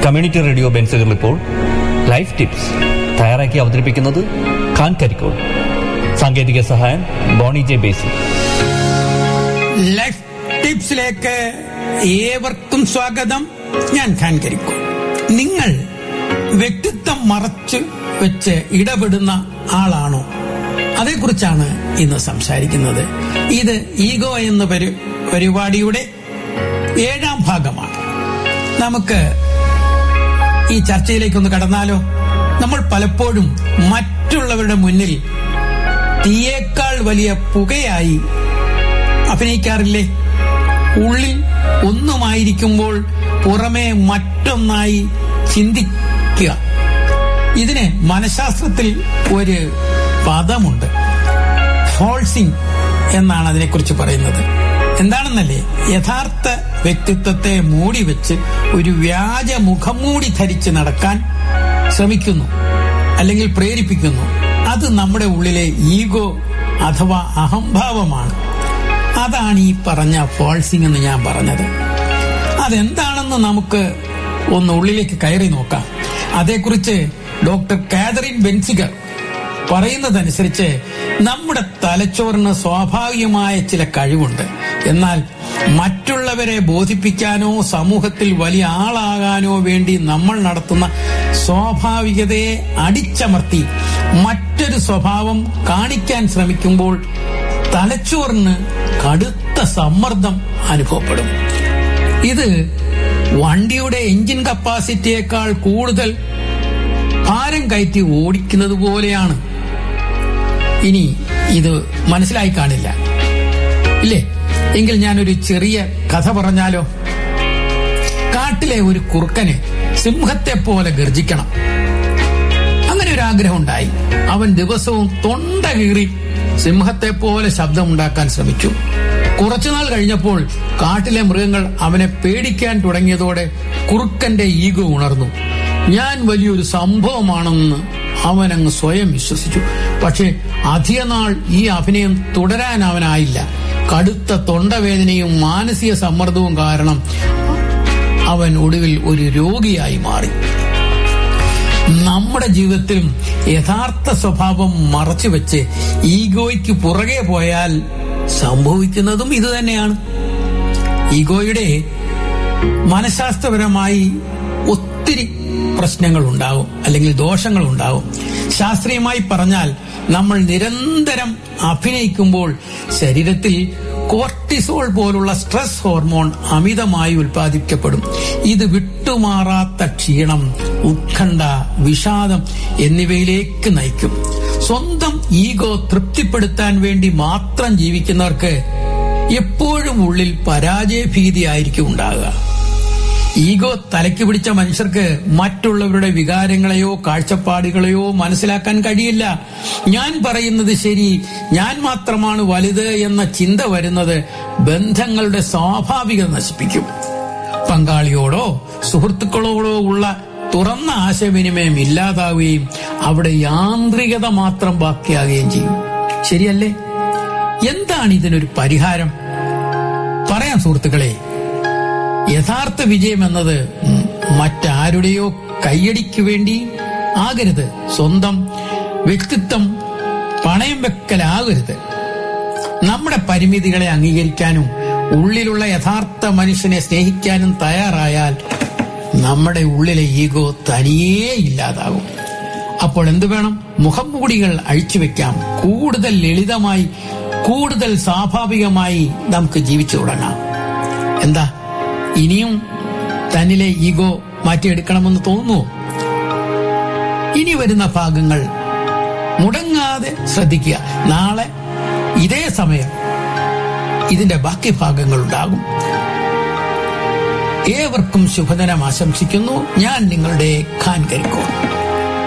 community radio ബെൻസുകൾ ഇപ്പോൾ life tips തയ്യാറാക്കി അവതരിപ്പിക്കുന്നത് ഖാൻ കരിക്കോൾ സാങ്കേതിക സഹായം ബോണി ജെ ബേസി ലൈഫ് ടിപ്സിലേക്ക് ഏവർക്കും സ്വാഗതം ഞാൻ ഖാൻ കരിക്കോ നിങ്ങൾ വ്യക്തിത്വം മറച്ചു വെച്ച് ഇടപെടുന്ന ആളാണോ അതേക്കുറിച്ചാണ് ഇന്ന് സംസാരിക്കുന്നത് ഇത് ഈഗോ എന്ന പരി പരിപാടിയുടെ ഏഴാം ഭാഗമാണ് നമുക്ക് ഈ ചർച്ചയിലേക്കൊന്ന് കടന്നാലോ നമ്മൾ പലപ്പോഴും മറ്റുള്ളവരുടെ മുന്നിൽ തീയേക്കാൾ വലിയ പുകയായി അഭിനയിക്കാറില്ലേ ഉള്ളിൽ ഒന്നുമായിരിക്കുമ്പോൾ പുറമേ മറ്റൊന്നായി ചിന്തിക്കുക ഇതിന് മനഃശാസ്ത്രത്തിൽ ഒരു പദമുണ്ട് ഫോൾസിംഗ് എന്നാണ് അതിനെക്കുറിച്ച് പറയുന്നത് എന്താണെന്നല്ലേ യഥാർത്ഥ വ്യക്തിത്വത്തെ മൂടി വെച്ച് ഒരു വ്യാജ മുഖംമൂടി ധരിച്ച് നടക്കാൻ ശ്രമിക്കുന്നു അല്ലെങ്കിൽ പ്രേരിപ്പിക്കുന്നു അത് നമ്മുടെ ഉള്ളിലെ ഈഗോ അഥവാ അഹംഭാവമാണ് അതാണ് ഈ പറഞ്ഞ ഫോൾസിംഗ് എന്ന് ഞാൻ പറഞ്ഞത് അതെന്താണെന്ന് നമുക്ക് ഒന്ന് ഉള്ളിലേക്ക് കയറി നോക്കാം അതേക്കുറിച്ച് ഡോക്ടർ കാതറിൻ ബെൻസിഗർ പറയുന്നതനുസരിച്ച് നമ്മുടെ തലച്ചോറിന് സ്വാഭാവികമായ ചില കഴിവുണ്ട് എന്നാൽ മറ്റുള്ളവരെ ബോധിപ്പിക്കാനോ സമൂഹത്തിൽ വലിയ ആളാകാനോ വേണ്ടി നമ്മൾ നടത്തുന്ന സ്വാഭാവികതയെ അടിച്ചമർത്തി മറ്റൊരു സ്വഭാവം കാണിക്കാൻ ശ്രമിക്കുമ്പോൾ തലച്ചോറിന് കടുത്ത സമ്മർദ്ദം അനുഭവപ്പെടും ഇത് വണ്ടിയുടെ എഞ്ചിൻ കപ്പാസിറ്റിയേക്കാൾ കൂടുതൽ ഭാരം കയറ്റി ഓടിക്കുന്നത് പോലെയാണ് ഇനി ഇത് മനസ്സിലായി കാണില്ല ഇല്ലേ എങ്കിൽ ഞാനൊരു ചെറിയ കഥ പറഞ്ഞാലോ കാട്ടിലെ ഒരു കുറുക്കന് സിംഹത്തെ പോലെ ഗർജിക്കണം അങ്ങനെ ഒരു ആഗ്രഹം ഉണ്ടായി അവൻ ദിവസവും തൊണ്ട കീറി സിംഹത്തെ പോലെ ശബ്ദമുണ്ടാക്കാൻ ശ്രമിച്ചു കുറച്ചുനാൾ കഴിഞ്ഞപ്പോൾ കാട്ടിലെ മൃഗങ്ങൾ അവനെ പേടിക്കാൻ തുടങ്ങിയതോടെ കുറുക്കന്റെ ഈഗോ ഉണർന്നു ഞാൻ വലിയൊരു സംഭവമാണെന്ന് അവൻ അങ്ങ് സ്വയം വിശ്വസിച്ചു പക്ഷെ അധികനാൾ ഈ അഭിനയം തുടരാൻ അവനായില്ല കടുത്ത തൊണ്ടവേദനയും മാനസിക സമ്മർദ്ദവും കാരണം അവൻ ഒടുവിൽ ഒരു രോഗിയായി മാറി നമ്മുടെ ജീവിതത്തിലും യഥാർത്ഥ സ്വഭാവം മറച്ചുവെച്ച് ഈഗോയ്ക്ക് പുറകെ പോയാൽ സംഭവിക്കുന്നതും ഇത് തന്നെയാണ് ഈഗോയുടെ മനഃശാസ്ത്രപരമായി ഒത്തിരി പ്രശ്നങ്ങൾ ഉണ്ടാവും അല്ലെങ്കിൽ ദോഷങ്ങൾ ഉണ്ടാവും ശാസ്ത്രീയമായി പറഞ്ഞാൽ നമ്മൾ നിരന്തരം അഭിനയിക്കുമ്പോൾ ശരീരത്തിൽ കോർട്ടിസോൾ പോലുള്ള സ്ട്രെസ് ഹോർമോൺ അമിതമായി ഉൽപ്പാദിക്കപ്പെടും ഇത് വിട്ടുമാറാത്ത ക്ഷീണം ഉത്കണ്ഠ വിഷാദം എന്നിവയിലേക്ക് നയിക്കും സ്വന്തം ഈഗോ തൃപ്തിപ്പെടുത്താൻ വേണ്ടി മാത്രം ജീവിക്കുന്നവർക്ക് എപ്പോഴും ഉള്ളിൽ പരാജയഭീതിയായിരിക്കും ഉണ്ടാകുക ഈഗോ തലയ്ക്ക് പിടിച്ച മനുഷ്യർക്ക് മറ്റുള്ളവരുടെ വികാരങ്ങളെയോ കാഴ്ചപ്പാടുകളെയോ മനസ്സിലാക്കാൻ കഴിയില്ല ഞാൻ പറയുന്നത് ശരി ഞാൻ മാത്രമാണ് വലുത് എന്ന ചിന്ത വരുന്നത് ബന്ധങ്ങളുടെ സ്വാഭാവികത നശിപ്പിക്കും പങ്കാളിയോടോ സുഹൃത്തുക്കളോടോ ഉള്ള തുറന്ന ആശയവിനിമയം ഇല്ലാതാവുകയും അവിടെ യാന്ത്രികത മാത്രം ബാക്കിയാകുകയും ചെയ്യും ശരിയല്ലേ എന്താണ് ഇതിനൊരു പരിഹാരം പറയാം സുഹൃത്തുക്കളെ യഥാർത്ഥ വിജയം എന്നത് മറ്റാരുടെയോ കയ്യടിക്ക് വേണ്ടി ആകരുത് സ്വന്തം വ്യക്തിത്വം പണയം വെക്കലാകരുത് നമ്മുടെ പരിമിതികളെ അംഗീകരിക്കാനും ഉള്ളിലുള്ള യഥാർത്ഥ മനുഷ്യനെ സ്നേഹിക്കാനും തയ്യാറായാൽ നമ്മുടെ ഉള്ളിലെ ഈഗോ തനിയേ ഇല്ലാതാകും അപ്പോൾ എന്തു വേണം മുഖംമൂടികൾ അഴിച്ചുവെക്കാം കൂടുതൽ ലളിതമായി കൂടുതൽ സ്വാഭാവികമായി നമുക്ക് ജീവിച്ചു തുടങ്ങാം എന്താ ഇനിയും തന്നിലെ ഈഗോ മാറ്റിയെടുക്കണമെന്ന് തോന്നുന്നു ഇനി വരുന്ന ഭാഗങ്ങൾ മുടങ്ങാതെ ശ്രദ്ധിക്കുക നാളെ ഇതേ സമയം ഇതിന്റെ ബാക്കി ഭാഗങ്ങൾ ഉണ്ടാകും ഏവർക്കും ശുഭദിനം ആശംസിക്കുന്നു ഞാൻ നിങ്ങളുടെ ഖാൻ കരിക്കോ